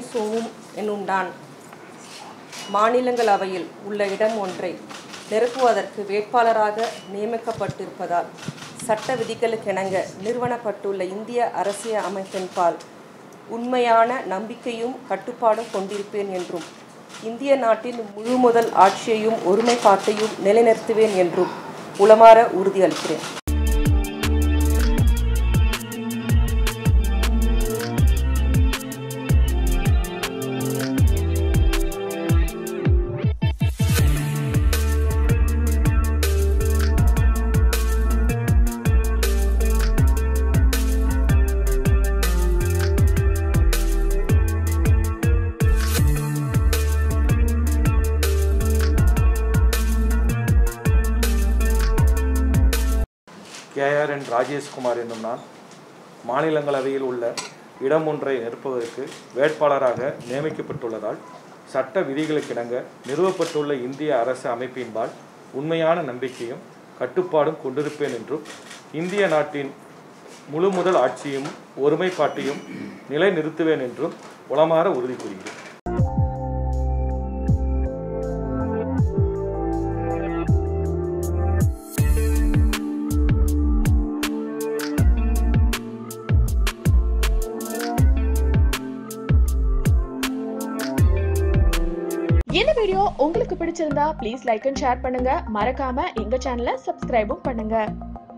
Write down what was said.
சோவும் என்னுண்டான் மாநிலங்களவையில் உள்ள இடம் ஒன்றை நிரப்புவதற்கு வேட்பாளராக நியமிக்கப்பட்டிருப்பதால் சட்ட விதிகளுக்கிணங்க நிறுவனப்பட்டுள்ள இந்திய அரசியல் அமைப்பின்பால் உண்மையான நம்பிக்கையும் கட்டுப்பாடும் கொண்டிருப்பேன் என்றும் இந்திய நாட்டின் முழு முதல் ஆட்சியையும் ஒருமைப்பாட்டையும் நிலைநிறுத்துவேன் என்றும் உளமாற உறுதியளிக்கிறேன் கேஆர் என் ராஜேஷ்குமார் என்னும் நான் மாநிலங்களவையில் உள்ள இடம் ஒன்றை நிரப்புவதற்கு வேட்பாளராக நியமிக்கப்பட்டுள்ளதால் சட்ட விதிகளுக்கிணங்க நிறுவப்பட்டுள்ள இந்திய அரசு அமைப்பின்பால் உண்மையான நம்பிக்கையும் கட்டுப்பாடும் கொண்டிருப்பேன் என்றும் இந்திய நாட்டின் முழு முதல் ஆட்சியும் ஒருமைப்பாட்டையும் நிலைநிறுத்துவேன் என்றும் உளமாற உறுதி கூறுகிறேன் இந்த வீடியோ உங்களுக்கு பிடிச்சிருந்தா ப்ளீஸ் லைக் அண்ட் ஷேர் பண்ணுங்க மறக்காம எங்க சேனலை சப்ஸ்கிரைபும் பண்ணுங்க